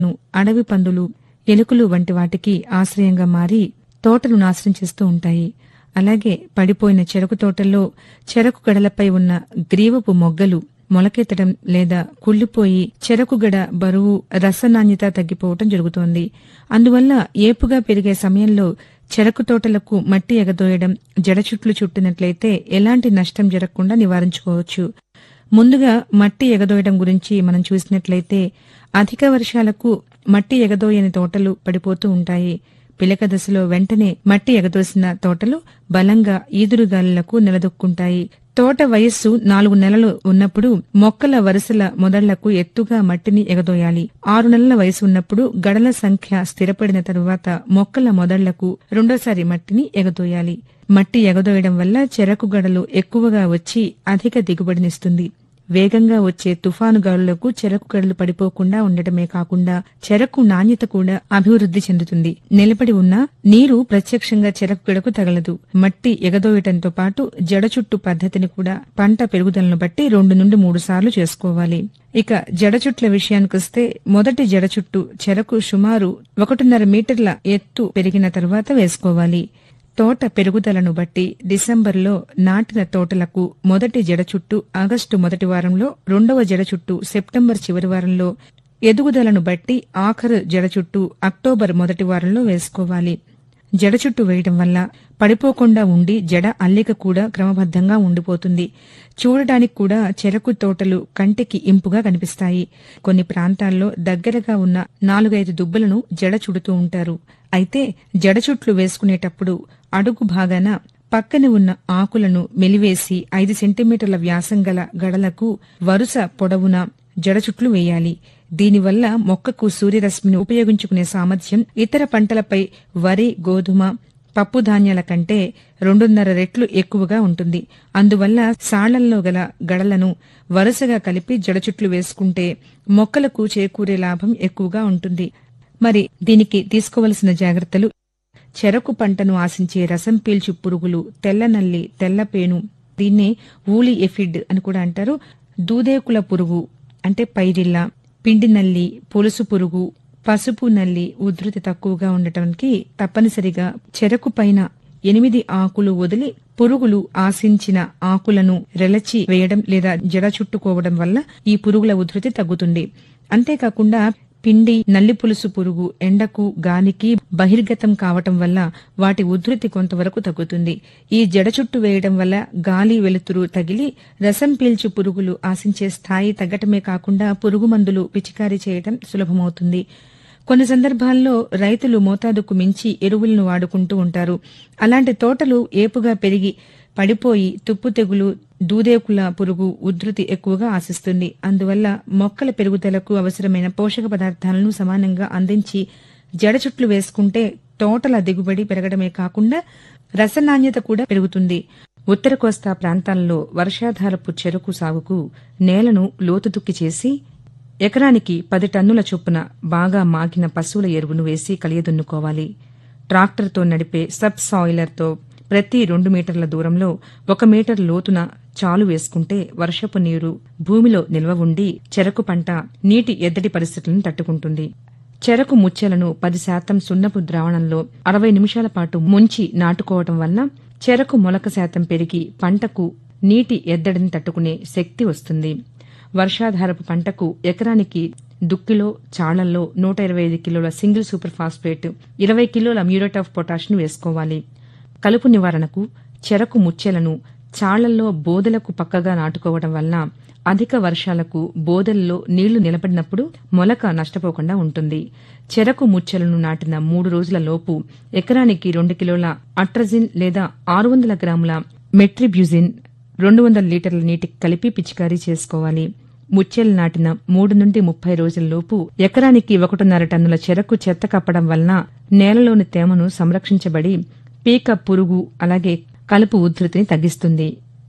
ను అడవి పందులు ఎలుకలు వంటి వాటికి ఆశ్రయంగా మారి తోటను నాశనం చేస్తూ ఉంటాయి అలాగే పడిపోయిన చెరకు తోటల్లో చెరకు గడలపై ఉన్న గ్రీవపు మొగ్గలు మొలకెత్తడం లేదా కుళ్ళిపోయి చెరకు గడ బరువు రసనాణ్యత తగ్గిపోవటం జరుగుతోంది అందువల్ల ఏపుగా పెరిగే సమయంలో చెరకు తోటలకు మట్టి ఎగదోయడం జడచుట్లు చుట్టినట్లయితే ఎలాంటి నష్టం జరగకుండా నివారించుకోవచ్చు ముందుగా మట్టి ఎగదోయడం గురించి మనం చూసినట్లయితే అధిక వర్షాలకు మట్టి ఎగదోయని తోటలు పడిపోతూ ఉంటాయి పిలక దశలో వెంటనే మట్టి ఎగదోసిన తోటలు బలంగా ఈదురుగాలులకు నిలదొక్కుంటాయి తోట వయస్సు నాలుగు నెలలు ఉన్నప్పుడు మొక్కల వరుసల మొదళ్లకు ఎత్తుగా మట్టిని ఎగదోయాలి ఆరు నెలల వయసు ఉన్నప్పుడు గడల సంఖ్య స్థిరపడిన తరువాత మొక్కల మొదళ్లకు రెండోసారి మట్టిని ఎగదోయాలి మట్టి ఎగదోయడం వల్ల చెరకు గడలు ఎక్కువగా వచ్చి అధిక దిగుబడినిస్తుంది వేగంగా వచ్చే తుఫాను గాలులకు చెరకు గడలు పడిపోకుండా ఉండటమే కాకుండా చెరకు నాణ్యత కూడా అభివృద్ధి చెందుతుంది నిలబడి ఉన్న నీరు ప్రత్యక్షంగా చెరకు గడకు తగలదు మట్టి ఎగదోయటంతో పాటు జడ చుట్టు పద్ధతిని కూడా పంట పెరుగుదలను బట్టి రెండు నుండి మూడు సార్లు చేసుకోవాలి ఇక జడ చుట్ల విషయానికొస్తే మొదటి జడ చుట్టు చెరకు సుమారు ఒకటిన్నర మీటర్ల ఎత్తు పెరిగిన తరువాత వేసుకోవాలి తోట పెరుగుదలను బట్టి డిసెంబర్లో నాటిన తోటలకు మొదటి జడ చుట్టు ఆగస్టు మొదటి వారంలో రెండవ జడ చుట్టు సెప్టెంబర్ చివరి వారంలో ఎదుగుదలను బట్టి ఆఖరు జడ చుట్టు అక్టోబర్ మొదటి వారంలో వేసుకోవాలి జడ చుట్టు వేయడం వల్ల పడిపోకుండా ఉండి జడ అల్లిక కూడా క్రమబద్ధంగా ఉండిపోతుంది చూడటానికి కూడా చెరకు తోటలు కంటికి ఇంపుగా కనిపిస్తాయి కొన్ని ప్రాంతాల్లో దగ్గరగా ఉన్న నాలుగైదు దుబ్బలను జడ చుడుతూ ఉంటారు అయితే జడ చుట్లు వేసుకునేటప్పుడు అడుగు భాగాన పక్కన ఉన్న ఆకులను మెలివేసి ఐదు సెంటీమీటర్ల వ్యాసం గల గడలకు వరుస పొడవున జడచుట్లు వేయాలి దీనివల్ల మొక్కకు సూర్యరశ్మిని ఉపయోగించుకునే సామర్థ్యం ఇతర పంటలపై వరి గోధుమ పప్పు ధాన్యాల కంటే రెండున్నర రెట్లు ఎక్కువగా ఉంటుంది అందువల్ల సాళ్లల్లో గల గడలను వరుసగా కలిపి జడచుట్లు వేసుకుంటే మొక్కలకు చేకూరే లాభం ఎక్కువగా ఉంటుంది మరి దీనికి తీసుకోవలసిన జాగ్రత్తలు చెరకు పంటను ఆశించే రసం పీల్చు పురుగులు తెల్లనల్లి తెల్లపేను దీన్నే ఊలి ఎఫిడ్ అని కూడా అంటారు దూదేకుల పురుగు అంటే పైరిల్ల పిండి నల్లి పొలుసు పురుగు పసుపు నల్లి ఉధృతి తక్కువగా ఉండటానికి తప్పనిసరిగా చెరకు పైన ఎనిమిది ఆకులు వదిలి పురుగులు ఆశించిన ఆకులను రెలచి వేయడం లేదా జడ చుట్టుకోవడం వల్ల ఈ పురుగుల ఉధృతి తగ్గుతుంది అంతేకాకుండా పిండి నల్లి పులుసు పురుగు ఎండకు గాలికి బహిర్గతం కావటం వల్ల వాటి ఉధృతి కొంతవరకు తగ్గుతుంది ఈ జడ చుట్టు వేయడం వల్ల గాలి వెలుతురు తగిలి రసం పీల్చు పురుగులు ఆశించే స్థాయి తగ్గటమే కాకుండా పురుగు మందులు పిచికారీ చేయడం సులభమవుతుంది కొన్ని సందర్భాల్లో రైతులు మోతాదుకు మించి ఎరువులను వాడుకుంటూ ఉంటారు అలాంటి తోటలు ఏపుగా పెరిగి పడిపోయి తుప్పు తెగులు దూదేకుల పురుగు ఉధృతి ఎక్కువగా ఆశిస్తుంది అందువల్ల మొక్కల పెరుగుదలకు అవసరమైన పోషక పదార్థాలను సమానంగా అందించి జడ చుట్లు వేసుకుంటే తోటల దిగుబడి పెరగడమే కాకుండా రసనాణ్యత కూడా పెరుగుతుంది ఉత్తర కోస్తా ప్రాంతాల్లో వర్షాధారపు చెరకు సాగుకు నేలను లోతుదుక్కి చేసి ఎకరానికి పది టన్నుల చొప్పున బాగా మాగిన పశువుల ఎరువును వేసి కలియదున్నుకోవాలి ట్రాక్టర్తో నడిపే సబ్ సాయిలర్తో ప్రతి రెండు మీటర్ల దూరంలో ఒక మీటర్ లోతున చాలు వేసుకుంటే వర్షపు నీరు భూమిలో నిల్వ ఉండి చెరకు పంట నీటి ఎద్దడి పరిస్థితులను తట్టుకుంటుంది చెరకు ముచ్చెలను పది శాతం సున్నపు ద్రావణంలో అరవై నిమిషాల పాటు ముంచి నాటుకోవటం వల్ల చెరకు మొలక శాతం పెరిగి పంటకు నీటి ఎద్దడిని తట్టుకునే శక్తి వస్తుంది వర్షాధారపు పంటకు ఎకరానికి దుక్కిలో చాళ్లల్లో నూట ఇరవై ఐదు కిలోల సింగిల్ సూపర్ ఫాస్ఫేట్ ఇరవై కిలోల మ్యూరేట్ ఆఫ్ పొటాష్ను వేసుకోవాలి కలుపు నివారణకు చెరకు ముచ్చెలను చాళ్లల్లో బోదలకు పక్కగా నాటుకోవడం వల్ల అధిక వర్షాలకు బోదల్లో నీళ్లు నిలబడినప్పుడు మొలక నష్టపోకుండా ఉంటుంది చెరకు ముచ్చెలను నాటిన మూడు రోజుల లోపు ఎకరానికి రెండు కిలోల అట్రజిన్ లేదా ఆరు వందల గ్రాముల మెట్రిబ్యూజిన్ రెండు వందల లీటర్ల నీటికి కలిపి పిచికారీ చేసుకోవాలి ముచ్చెలు నాటిన మూడు నుండి ముప్పై రోజుల్లోపు ఎకరానికి ఒకటిన్నర టన్నుల చెరకు చెత్త కప్పడం వలన నేలలోని తేమను సంరక్షించబడి పీక పురుగు అలాగే కలుపు ఉధృతిని తగ్గిస్తుంది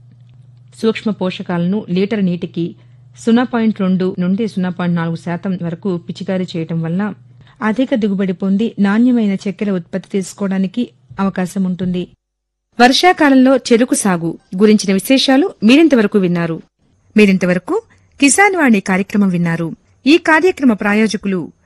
సూక్ష్మ పోషకాలను లీటర్ నీటికి సున్నా పాయింట్ రెండు నుండి సున్నా పాయింట్ నాలుగు శాతం వరకు పిచికారీ చేయటం వల్ల అధిక దిగుబడి పొంది నాణ్యమైన చక్కెర ఉత్పత్తి తీసుకోవడానికి అవకాశం ఉంటుంది వర్షాకాలంలో చెరుకు సాగు గురించిన విశేషాలు మీరింతవరకు విన్నారు మీరింతవరకు కిసాన్ వాణి కార్యక్రమం విన్నారు ఈ కార్యక్రమ ప్రాయోజకులు